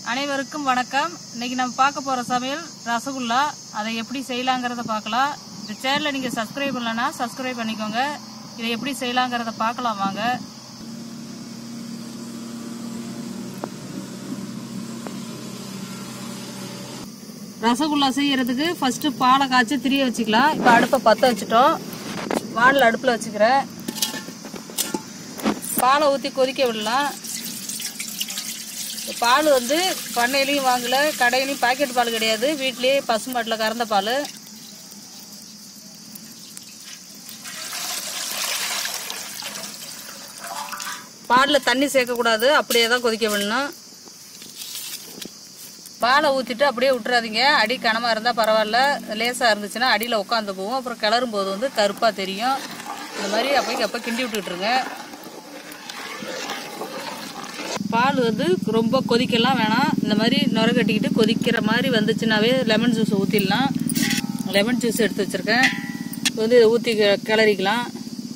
அனைவருக்கும் வணக்கம் இன்னைக்கு நம்ம பார்க்க போற சமையல் ரசகுல்லா அதை எப்படி செய்யலாங்கிறத பார்க்கலாம் இந்த சேனலை நீங்க சப்ஸ்கிரைப் பண்ணலன்னா சப்ஸ்கிரைப் பண்ணிக்கோங்க இதை எப்படி செய்யலாங்கிறத பார்க்கலாம் வாங்க ரசகுல்லா செய்யறதுக்கு ஃபர்ஸ்ட் பாலை காய்ச்சி திரிய வச்சுக்கலாம் இப்போ அடுப்பை பற்ற வச்சுட்டோம் வானில் அடுப்பில் வச்சுக்கிறேன் பாலை ஊற்றி கொதிக்க விடலாம் இந்த பால் வந்து பண்ணையிலையும் வாங்கல கடையிலையும் பாக்கெட் பால் கிடையாது வீட்லயே பசுமாட்டில் கறந்த பால் பாலில் தண்ணி சேர்க்கக்கூடாது அப்படியே தான் கொதிக்க விடணும் பாலை ஊற்றிட்டு அப்படியே விட்டுறாதீங்க அடி கனமாக இருந்தால் பரவாயில்ல லேசாக இருந்துச்சுன்னா அடியில் உட்காந்து போகும் அப்புறம் கிளறும் போது வந்து கருப்பாக தெரியும் இந்த மாதிரி அப்போக்கு அப்போ கிண்டி விட்டுட்டுருங்க பால் வந்து ரொம்ப கொதிக்கலாம் வேணாம் இந்த மாதிரி நுர கட்டிக்கிட்டு கொதிக்கிற மாதிரி வந்துச்சுனாவே லெமன் ஜூஸ் ஊற்றிடலாம் லெமன் ஜூஸ் எடுத்து வச்சுருக்கேன் வந்து இதை ஊற்றி கிளறிக்கலாம்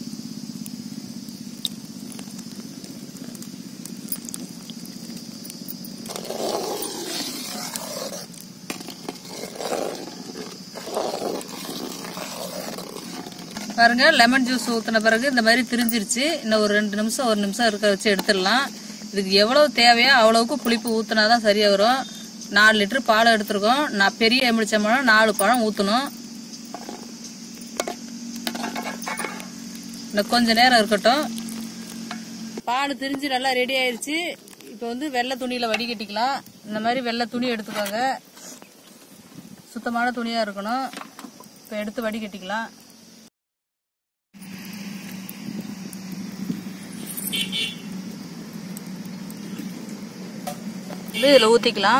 பாருங்க லெமன் ஜூஸ் ஊற்றின பிறகு இந்த மாதிரி திரிஞ்சிருச்சு இன்னும் ஒரு ரெண்டு நிமிஷம் ஒரு நிமிஷம் இருக்க வச்சு எடுத்துடலாம் இதுக்கு எவ்வளவு தேவையோ அவ்வளவுக்கு புளிப்பு ஊற்றினா தான் சரியாக வரும் நாலு லிட்டர் பால் எடுத்திருக்கோம் நான் பெரிய எலுமிச்சம்பழம் நாலு பழம் ஊற்றணும் இன்னும் கொஞ்ச நேரம் இருக்கட்டும் பால் திரிஞ்சு நல்லா ரெடி ஆயிருச்சு இப்போ வந்து வெள்ளை துணியில் வடிகட்டிக்கலாம் இந்த மாதிரி வெள்ளை துணி எடுத்துக்கோங்க சுத்தமான துணியாக இருக்கணும் இப்போ எடுத்து வடிகட்டிக்கலாம் இது இதில் ஊற்றிக்கலாம்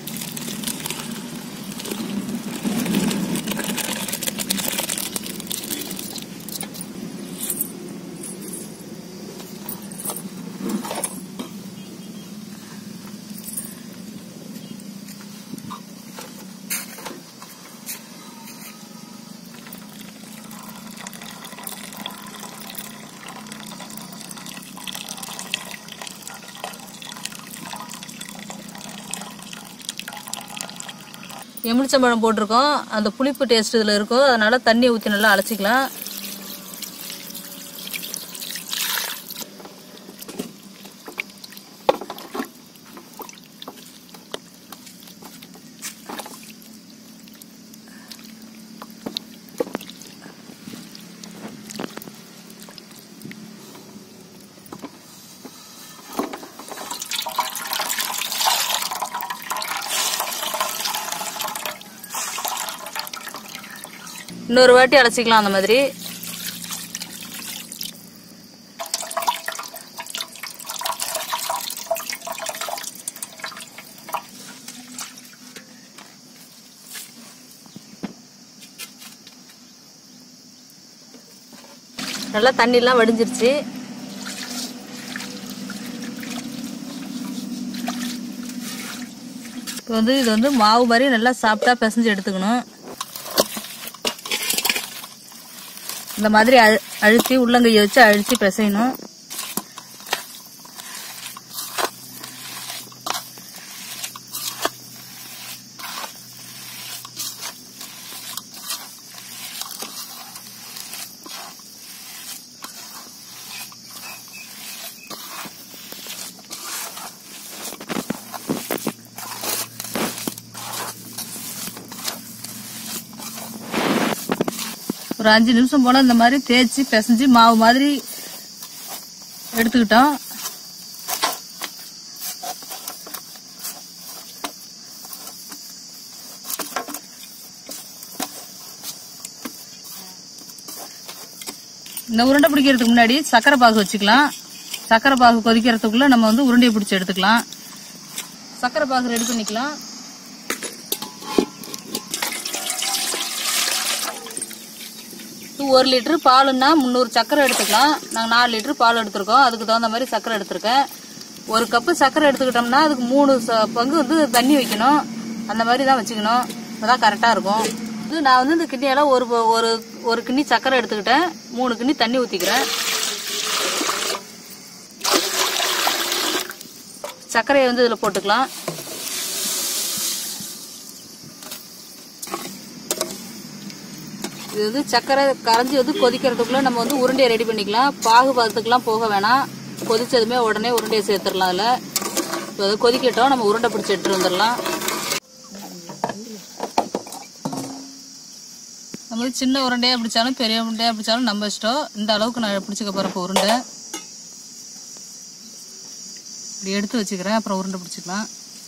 எலுமிச்சம்பழம் போட்டிருக்கோம் அந்த புளிப்பு டேஸ்ட் இதில் இருக்கும் அதனால தண்ணி ஊற்றி நல்லா அலசிக்கலாம் இன்னொரு வாட்டி அலசிக்கலாம் அந்த மாதிரி நல்லா தண்ணிலாம் வடிஞ்சிருச்சு இப்போ வந்து இது வந்து மாவு மாதிரி நல்லா சாப்பிட்டா பிசைஞ்சு எடுத்துக்கணும் இந்த மாதிரி அழு- அழுத்தி உள்ளங்கையை வச்சு அழுத்தி பிசையணும் ஒரு அஞ்சு நிமிஷம் போல இந்த மாதிரி தேய்ச்சி பிசைஞ்சு மாவு மாதிரி எடுத்துக்கிட்டோம் இந்த உருண்டை பிடிக்கிறதுக்கு முன்னாடி சக்கரை பாகு வச்சுக்கலாம் சக்கரை பாகு கொதிக்கிறதுக்குள்ள நம்ம வந்து உருண்டையை பிடிச்சி எடுத்துக்கலாம் சக்கரை பாகு ரெடி பண்ணிக்கலாம் இது ஒரு லிட்டரு பாலுன்னா முந்நூறு சக்கரை எடுத்துக்கலாம் நாங்கள் நாலு லிட்டரு பால் எடுத்திருக்கோம் அதுக்கு தகுந்த மாதிரி சக்கரை எடுத்திருக்கேன் ஒரு கப்பு சக்கரை எடுத்துக்கிட்டோம்னா அதுக்கு மூணு ச- பங்கு வந்து தண்ணி வைக்கணும் அந்த மாதிரி தான் வச்சுக்கணும் அப்பதான் கரெக்டாக இருக்கும் இது நான் வந்து இந்த கிண்ணியால ஒரு ப- ஒரு ஒரு கிண்ணி சக்கரை எடுத்துக்கிட்டேன் மூணு கிண்ணி தண்ணி ஊற்றிக்கிறேன் சர்க்கரையை வந்து இதில் போட்டுக்கலாம் இது வந்து சக்கரை கரைஞ்சி வந்து கொதிக்கிறதுக்குள்ள நம்ம வந்து உருண்டையை ரெடி பண்ணிக்கலாம் பாகு பதத்துக்குலாம் போக வேணாம் கொதிச்சதுமே உடனே உருண்டையை சேர்த்துடலாம் அதில் இப்போ அது கொதிக்கட்டும் நம்ம உருண்டை பிடிச்சி எடுத்துட்டு வந்துடலாம் நம்ம வந்து சின்ன உருண்டையாக பிடிச்சாலும் பெரிய உருண்டையாக பிடிச்சாலும் நம்ம இஷ்டம் இந்த அளவுக்கு நான் பிடிச்சிக்க போகிறப்ப உருண்டை இப்படி எடுத்து வச்சுக்கிறேன் அப்புறம் உருண்டை பிடிச்சிக்கலாம்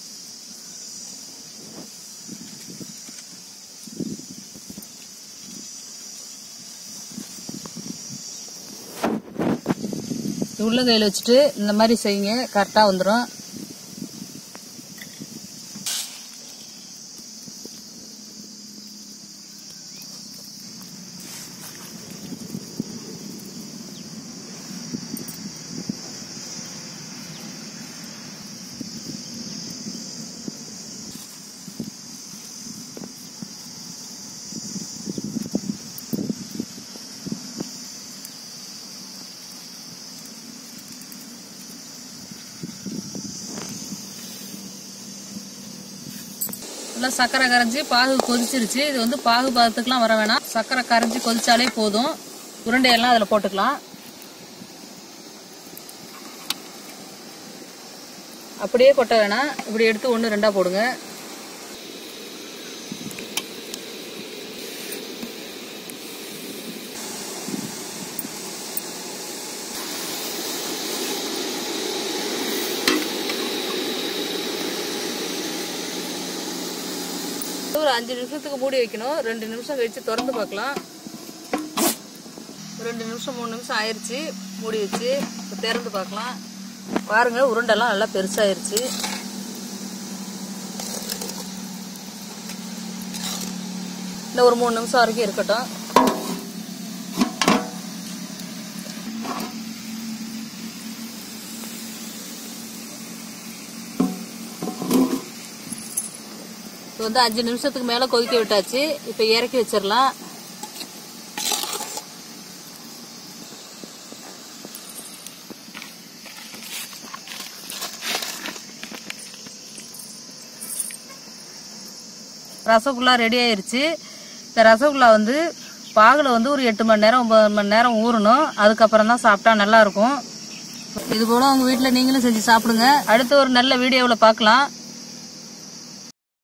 உள்ள கையில் வச்சுட்டு இந்த மாதிரி செய்யுங்க கரெக்டாக வந்துடும் நல்லா சக்கரை கரைஞ்சி பாகு கொதிச்சிருச்சு இது வந்து பாகு பாதத்துக்குலாம் வர வேணாம் சக்கரை கரைஞ்சி கொதிச்சாலே போதும் உருண்டையெல்லாம் அதில் போட்டுக்கலாம் அப்படியே கொட்ட வேணாம் இப்படி எடுத்து ஒன்று ரெண்டாக போடுங்க ஒரு அஞ்சு நிமிஷத்துக்கு மூடி வைக்கணும் ரெண்டு நிமிஷம் கழிச்சு திறந்து பார்க்கலாம் ரெண்டு நிமிஷம் மூணு நிமிஷம் ஆயிருச்சு மூடி வச்சு இப்போ திறந்து பார்க்கலாம் பாருங்க உருண்டெல்லாம் நல்லா பெருசாயிருச்சு இந்த ஒரு மூணு நிமிஷம் வரைக்கும் இருக்கட்டும் இப்போ வந்து அஞ்சு நிமிஷத்துக்கு மேலே கொதிக்க விட்டாச்சு இப்போ இறக்கி வச்சிடலாம் ரசகுல்லா ரெடி ஆயிருச்சு இந்த ரசகுல்லா வந்து பாகில் வந்து ஒரு எட்டு மணி நேரம் ஒன்பது மணி நேரம் ஊறணும் அதுக்கப்புறம் தான் சாப்பிட்டா நல்லா இருக்கும் இது போல உங்க வீட்டில் நீங்களும் செஞ்சு சாப்பிடுங்க அடுத்த ஒரு நல்ல வீடியோவில் பார்க்கலாம்